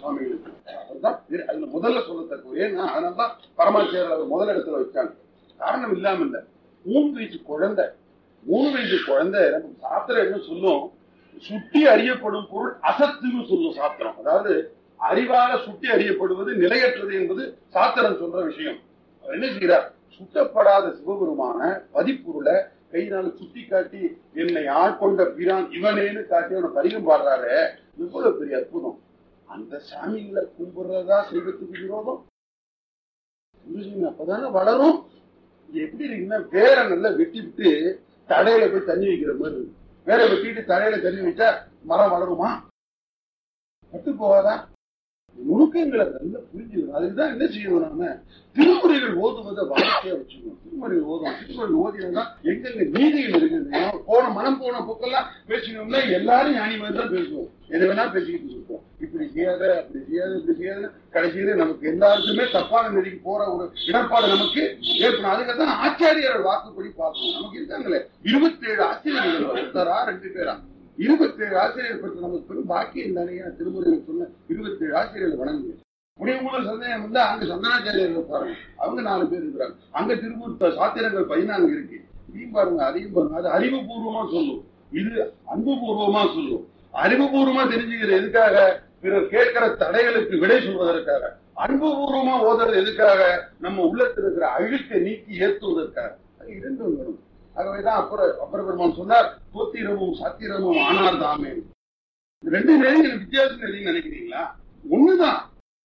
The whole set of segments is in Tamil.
சுவாமிகளுக்கு அதுதான் இரு- அதுல முதல்ல சொல்லத்தக்க ஏன்னா அதனாலதான் பரமாச்சாரியர் அவர் முதல் இடத்துல வச்சாங்க காரணம் இல்லாம இல்ல மூணு வயசு குழந்தை மூணு வயசு குழந்தை நமக்கு சாத்திரம் என்ன சொல்லும் சுட்டி அறியப்படும் பொருள் அசத்துன்னு சொல்லும் சாத்திரம் அதாவது அறிவால சுட்டி அறியப்படுவது நிலையற்றது என்பது சாத்திரம் சொல்ற விஷயம் அவர் என்ன செய்கிறார் சுட்டப்படாத சிவபெருமான பதிப்பொருளை கையினால சுட்டி காட்டி என்னை ஆட்கொண்ட பிரான் இவனேன்னு காட்டி அவனை பதிகம் பாடுறாரு இவ்வளவு பெரிய அற்புதம் அந்த சாமிகளை கும்பிடுறதா செய்வத்துக்கு விரோதம் புரிஞ்சுங்க அப்பதானே வளரும் இது எப்படி இருக்குன்னா வேற நல்லா வெட்டி விட்டு தடையில போய் தண்ணி வைக்கிற மாதிரி இருக்கு வேற வெட்டிட்டு தடையில தண்ணி வச்சா மரம் வளருமா கட்டு போகாதா நுணுக்கங்களை நல்லா புரிஞ்சுக்கணும் அதுக்குதான் என்ன செய்யணும் நாம திருமுறைகள் ஓதுவதை வாழ்க்கையா வச்சுக்கணும் திருமுறைகள் ஓதும் திருமுறைகள் ஓதினா எங்கெங்க நீதிகள் இருக்குது போன மனம் போன போக்கெல்லாம் பேசினோம்னா எல்லாரும் ஞானி மாதிரி தான் பேசுவோம் எது வேணா பேசிக்கிட்டு இருக்கோம் இப்படி செய்யாத அப்படி செய்யாத இப்படி செய்யாத கடைசியில நமக்கு எல்லாருக்குமே தப்பான நெறிக்கு போற ஒரு இடர்பாடு நமக்கு ஏற்படும் அதுக்கு தான் ஆச்சாரியர்கள் வாக்குப்படி பார்க்கணும் நமக்கு இருக்காங்களே இருபத்தேழு ஆசிரியர்கள் ஒருத்தரா ரெண்டு பேரா இருபத்தேழு ஆசிரியர் பற்றி நமக்கு பெரும் பாக்கியம் தானே திருமுறையில் சொன்ன இருபத்தேழு ஆசிரியர்கள் வணங்குங்க முடிவு முதல் சந்தேகம் வந்து அங்க சந்தனாச்சாரியர் இருப்பாங்க அவங்க நாலு பேர் இருக்கிறாங்க அங்க திருமூர்த்த சாத்திரங்கள் பதினான்கு இருக்கு இதையும் பாருங்க அதையும் பாருங்க அது அறிவுபூர்வமா சொல்லும் இது அன்புபூர்வமா சொல்லும் அறிவுபூர்வமா தெரிஞ்சுக்கிறது எதுக்காக பிறர் கேட்கிற தடைகளுக்கு விடை சொல்வதற்காக அன்புபூர்வமா ஓதுறது எதுக்காக நம்ம உள்ளத்தில் இருக்கிற அழுக்கை நீக்கி ஏற்றுவதற்காக அது இரண்டும் வரும் ஆகவேதான் அப்புறம் அப்புறம் பெருமான் சொன்னார் தோத்திரமும் சத்திரமும் ஆனார் தாமே இந்த ரெண்டு நெறிகள் வித்தியாசம் நெறின்னு நினைக்கிறீங்களா ஒண்ணுதான்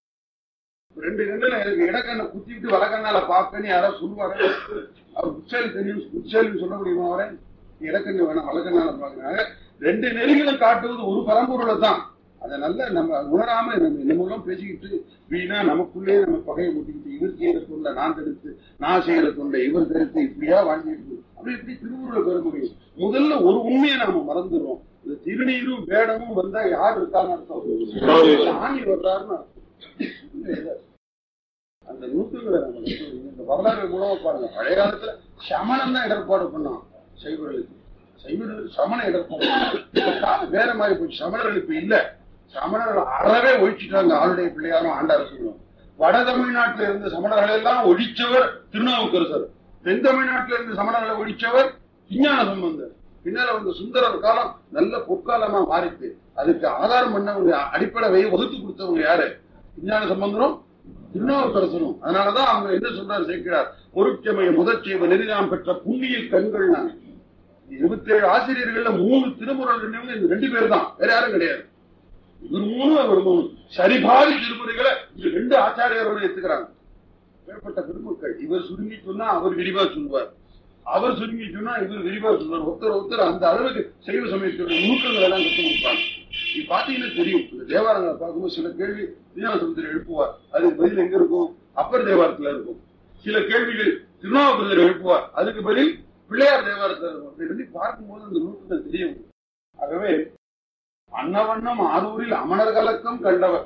ரெண்டு ரெண்டுல எனக்கு இடக்கண்ணை குத்திட்டு வலக்கண்ணால பார்ப்பேன்னு யாராவது சொல்லுவாங்க அவர் புச்சேலி தெரியும் புச்சேலின்னு சொல்ல முடியுமா அவரை இடக்கண்ணு வேணாம் வலக்கண்ணால பாக்குறாங்க ரெண்டு நெறிகளும் காட்டுவது ஒரு பரம்பொருளை தான் அதை நல்ல நம்ம உணராம நம்ம என்னமோ பேசிக்கிட்டு வீணா நமக்குள்ளே நம்ம பகையை முட்டிக்கிட்டு இவர் செய்யற தொண்டை நான் தடுத்து நான் செய்யற தொண்டை இவர் தடுத்து இப்படியா வாழ்ந்துட்டு அப்படி இப்படி திருவுருளை பெற முடியும் முதல்ல ஒரு உண்மையை நாம மறந்துடுறோம் இந்த திருநீரும் வேடமும் வந்தா யார் இருக்கான்னு அர்த்தம் சாமி வர்றாருன்னு அர்த்தம். அந்த நூற்றுகளை நம்ம கத்துக்கணும். இந்த வரலாறு மூலமா பாருங்க பழைய காலத்துல சமணம் தான் இடர்பாடு பண்ணான் சைவர்களுக்கு சைவர்களுக்கு சமண இடர்பாடு இப்ப காலம் வேற மாதிரி போச்சு சமணர்கள் இப்ப இல்ல சமணர்கள் அறவே ஒழிச்சிட்டாங்க ஆளுடைய பிள்ளையாரும் ஆண்டாரசுகளும் வட தமிழ்நாட்டில் இருந்த சமணர்கள் எல்லாம் ஒழிச்சவர் திருநாவுக்கரசர் தென் தமிழ்நாட்டில் இருந்த சமணர்களை ஒழிச்சவர் விஞ்ஞான சம்பந்தர் பின்னால வந்த சுந்தரர் காலம் நல்ல பொற்காலமா மாறித்து அதுக்கு ஆதாரம் பண்ணவங்க அடிப்படை வை வகுத்து கொடுத்தவங்க யாரு விஞ்ஞான சம்பந்தரும் திருநாவுக்கரசரும் அதனாலதான் அவங்க என்ன சொல்றாரு சேர்க்கிறார் பொருட்சமய முதற்செய்வ நெறிதாம் பெற்ற புண்ணிய கண்கள் நான் இருபத்தேழு ஆசிரியர்கள்ல மூணு திருமுறைகள் இருந்தவங்க இந்த ரெண்டு பேர் தான் வேற யாரும் கிடையாது இவர் மூணு அவர் மூணு சரிபாதி திருமுறைகளை இந்த ரெண்டு ஆச்சாரியரோட எடுத்துக்கிறாங்க மேற்பட்ட பெருமக்கள் இவர் சுருங்கி சொன்னா அவர் விரிவா சொல்லுவார் அவர் சுருங்கி சொன்னா இவர் விரிவா சொல்லுவார் ஒருத்தர் ஒருத்தர் அந்த அளவுக்கு சைவ சமயத்தோட நுணுக்கங்களை எல்லாம் கற்றுக் கொடுப்பாங்க இது பாத்தீங்கன்னா தெரியும் இந்த தேவாரங்களை பார்க்கும்போது சில கேள்வி சமுத்திரம் எழுப்புவார் அதுக்கு பதில் எங்க இருக்கும் அப்பர் தேவாரத்துல இருக்கும் சில கேள்விகள் திருநாவுக்கரசர் எழுப்புவார் அதுக்கு பதில் பிள்ளையார் தேவாரத்துல இருக்கும் அப்படி சொல்லி பார்க்கும்போது அந்த நுணுக்கங்கள் தெரிய வரும் ஆகவே அன்னவண்ணம் ஆரூரில் அமணர் கலக்கம் கண்டவர்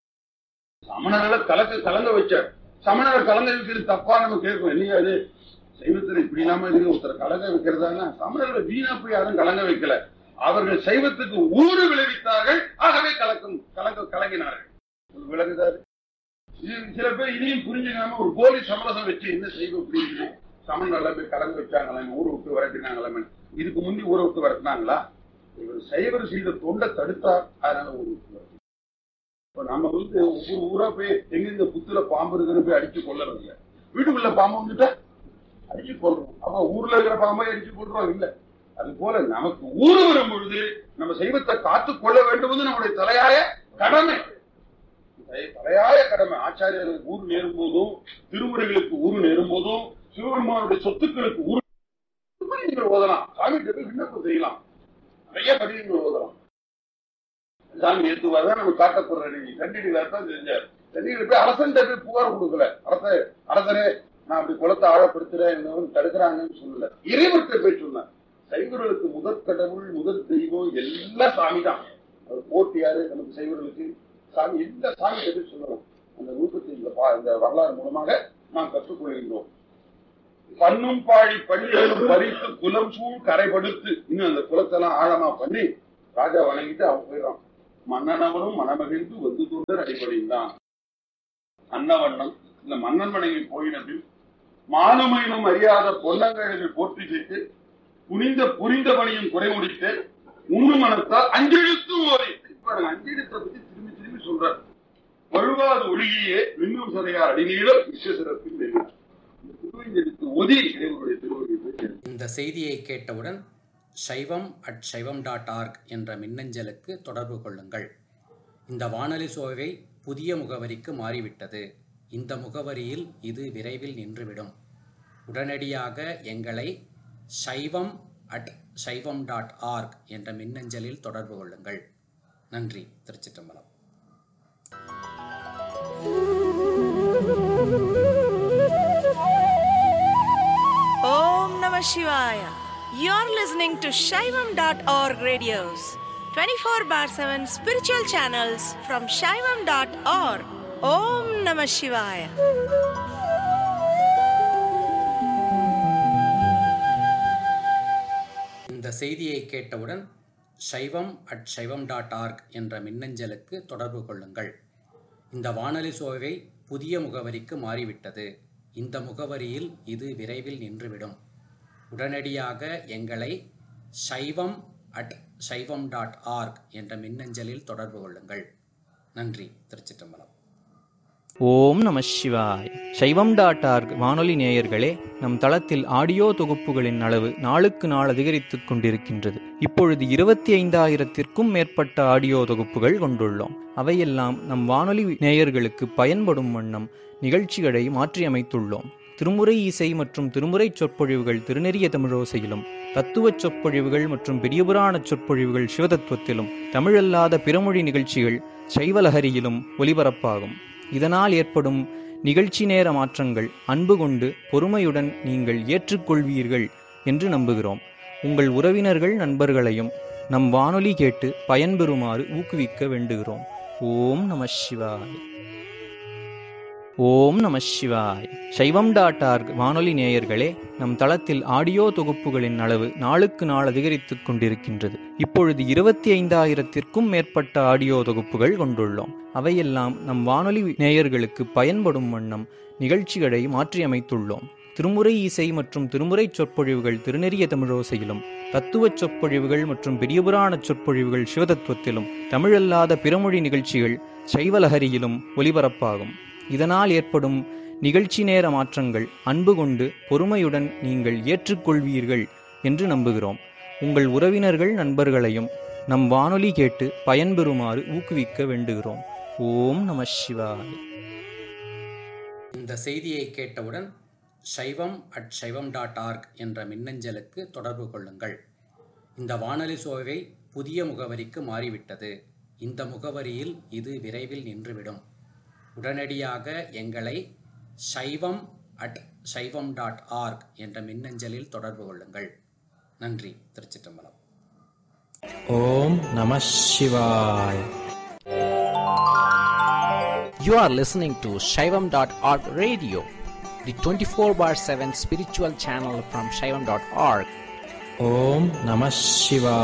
சமணர்களை கலக்க கலங்க வச்சார் சமணர் கலங்க வைக்கிறது தப்பா நம்ம கேட்கும் இல்லையா அது சைவத்துல இப்படி இல்லாம இருக்கு ஒருத்தர் கலங்க வைக்கிறதானா சமணர்களை வீணா போய் யாரும் கலங்க வைக்கல அவர்கள் சைவத்துக்கு ஊறு விளைவித்தார்கள் ஆகவே கலக்கம் கலங்க கலங்கினார்கள் உங்களுக்கு விளங்குதாரு இது சில பேர் இதையும் புரிஞ்சுக்காம ஒரு போலி சமரசம் வச்சு என்ன செய்வோம் அப்படின்னு சமணர்களை போய் கலங்க வச்சாங்களே ஊரை விட்டு விரட்டினாங்களே இதுக்கு முந்தி ஊரை விட்டு விரட்டினாங்களா இவர் சைவர் செய்த தொண்டை தடுத்தார் அதனால ஊரை விட்டு விரட்டினார். இப்ப நம்ம வந்து ஒவ்வொரு ஊரா போய் எங்க புத்துல பாம்பு இருக்குன்னு போய் அடிச்சு கொள்ளறது இல்ல வீட்டுக்குள்ள பாம்பு வந்துட்டா அடிச்சு கொள்றோம் அப்ப ஊர்ல இருக்கிற பாம்பை அடிச்சு கொள்றோம் இல்ல அது போல நமக்கு ஊரு வரும் பொழுது நம்ம சைவத்தை காத்துக் கொள்ள வேண்டுவது நம்முடைய தலையாய கடமை தலை- தலையாய கடமை ஆச்சாரியர்களுக்கு ஊர் நேரும் போதும் திருமுறைகளுக்கு ஊர் நேரும் போதும் சிவபெருமானுடைய சொத்துக்களுக்கு ஊர் இப்படி நீங்கள் ஓதலாம் சாமி போய் விண்ணப்பம் செய்யலாம் நிறைய பதிவுகள் ஓதலாம் சாமி ஏத்துவாதான் நம்ம காட்டப்படுற நீங்க கண்டிப்பாக தான் செஞ்சார் கண்டிப்பாக போய் அரசன் போய் புகார் கொடுக்கல அரச அரசரே நான் அப்படி குளத்தை ஆழப்படுத்துறேன் என்னை வந்து தடுக்கிறாங்கன்னு சொல்லல இறைவர்கிட்ட போய் சொன்னார் சைவர்களுக்கு முதற் கடவுள் முதல் தெய்வம் எல்லாம் சாமி தான் அவர் போட்டியாரு நமக்கு சைவர்களுக்கு சாமி எந்த சாமி போய் சொல்லலாம் அந்த நூற்றத்தி இந்த பா- இந்த வரலாறு மூலமாக நாம் கற்றுக்கொள்கின்றோம் பண்ணும் பாழி பள்ளிகளும் பறித்து குலம் சூழ் கரைபடுத்து இன்னும் அந்த குலத்தெல்லாம் ஆழமா பண்ணி ராஜா வணங்கிட்டு அவன் போயிடறான் மன்னனவனும் மணமகிழ்ந்து வந்து தொண்டர் அடிப்படைந்தான் அன்னவண்ணம் இந்த மன்னன் மனைவி போயின பின் மானமையினும் அறியாத பொன்னங்கழலில் போற்றி செய்து புனிந்த புரிந்த பணியும் குறை முடித்து உண்ணு மனத்தால் அஞ்செழுத்தும் ஓடி இப்ப அஞ்செழுத்தை பத்தி திரும்பி திரும்பி சொல்றார் வழுவாது ஒழுகியே மின்னும் சதையார் அடிநீளம் விஸ்வசிறப்பில் நெறினார் இந்த திருவஞ்செழுத்து ஒதி இறைவனுடைய திருவடி போய் சேரும். இந்த செய்தியை கேட்டவுடன் சைவம் அட் சைவம் டாட் ஆர்க் என்ற மின்னஞ்சலுக்கு தொடர்பு கொள்ளுங்கள் இந்த வானொலி சோவை புதிய முகவரிக்கு மாறிவிட்டது இந்த முகவரியில் இது விரைவில் நின்றுவிடும் உடனடியாக எங்களை சைவம் அட் சைவம் டாட் ஆர்க் என்ற மின்னஞ்சலில் தொடர்பு கொள்ளுங்கள் நன்றி திருச்சிற்றம்பலம் Om Namah Shivaya. You're listening to Shaivam.org radios, 24 bar 7 spiritual channels from Shaivam.org. Om Namah Shivaya. இந்த செய்தியை கேட்டவுடன் சைவம் அட் சைவம் டாட் ஆர்க் என்ற மின்னஞ்சலுக்கு தொடர்பு கொள்ளுங்கள் இந்த வானொலி சோவை புதிய முகவரிக்கு மாறிவிட்டது இந்த முகவரியில் இது விரைவில் நின்றுவிடும் உடனடியாக எங்களை சைவம் அட் சைவம் டாட் ஆர்க் என்ற மின்னஞ்சலில் தொடர்பு கொள்ளுங்கள் நன்றி திருச்சிற்றம்பலம் ஓம் நம சிவாய் சைவம் டாட் ஆர்க் வானொலி நேயர்களே நம் தளத்தில் ஆடியோ தொகுப்புகளின் அளவு நாளுக்கு நாள் அதிகரித்துக் கொண்டிருக்கின்றது இப்பொழுது இருபத்தி ஐந்தாயிரத்திற்கும் மேற்பட்ட ஆடியோ தொகுப்புகள் கொண்டுள்ளோம் அவையெல்லாம் நம் வானொலி நேயர்களுக்கு பயன்படும் வண்ணம் நிகழ்ச்சிகளை மாற்றியமைத்துள்ளோம் திருமுறை இசை மற்றும் திருமுறை சொற்பொழிவுகள் திருநெறிய தமிழோசையிலும் தத்துவச் சொற்பொழிவுகள் மற்றும் பெரியபுராண சொற்பொழிவுகள் சிவதத்துவத்திலும் தமிழல்லாத பிறமொழி நிகழ்ச்சிகள் சைவலஹரியிலும் ஒலிபரப்பாகும் இதனால் ஏற்படும் நிகழ்ச்சி நேர மாற்றங்கள் அன்பு கொண்டு பொறுமையுடன் நீங்கள் ஏற்றுக்கொள்வீர்கள் என்று நம்புகிறோம் உங்கள் உறவினர்கள் நண்பர்களையும் நம் வானொலி கேட்டு பயன்பெறுமாறு ஊக்குவிக்க வேண்டுகிறோம் ஓம் நம சிவாய் ஓம் நம சிவாய் சைவம் டாட் ஆர்க் வானொலி நேயர்களே நம் தளத்தில் ஆடியோ தொகுப்புகளின் அளவு நாளுக்கு நாள் அதிகரித்துக் கொண்டிருக்கின்றது இப்பொழுது இருபத்தி ஐந்தாயிரத்திற்கும் மேற்பட்ட ஆடியோ தொகுப்புகள் கொண்டுள்ளோம் அவையெல்லாம் நம் வானொலி நேயர்களுக்கு பயன்படும் வண்ணம் நிகழ்ச்சிகளை மாற்றியமைத்துள்ளோம் திருமுறை இசை மற்றும் திருமுறை சொற்பொழிவுகள் திருநெறிய தமிழோசையிலும் தத்துவச் சொற்பொழிவுகள் மற்றும் பெரியபுராண சொற்பொழிவுகள் சிவதத்துவத்திலும் தமிழல்லாத பிறமொழி நிகழ்ச்சிகள் சைவலஹரியிலும் ஒலிபரப்பாகும் இதனால் ஏற்படும் நிகழ்ச்சி நேர மாற்றங்கள் அன்பு கொண்டு பொறுமையுடன் நீங்கள் ஏற்றுக்கொள்வீர்கள் என்று நம்புகிறோம் உங்கள் உறவினர்கள் நண்பர்களையும் நம் வானொலி கேட்டு பயன்பெறுமாறு ஊக்குவிக்க வேண்டுகிறோம் ஓம் நம சிவாய் இந்த செய்தியை கேட்டவுடன் சைவம் அட் சைவம் டாட் ஆர்க் என்ற மின்னஞ்சலுக்கு தொடர்பு கொள்ளுங்கள் இந்த வானொலி சோவை புதிய முகவரிக்கு மாறிவிட்டது இந்த முகவரியில் இது விரைவில் நின்றுவிடும் உடனடியாக எங்களை சைவம் அட் சைவம் டாட் ஆர்க் என்ற மின்னஞ்சலில் தொடர்பு கொள்ளுங்கள் நன்றி திருச்சிற்றம்பலம் ஓம் நம சிவாய் You are listening to Shaivam.org radio, the 24 bar 7 spiritual channel from Shaivam.org. ஓம் நம சிவாய்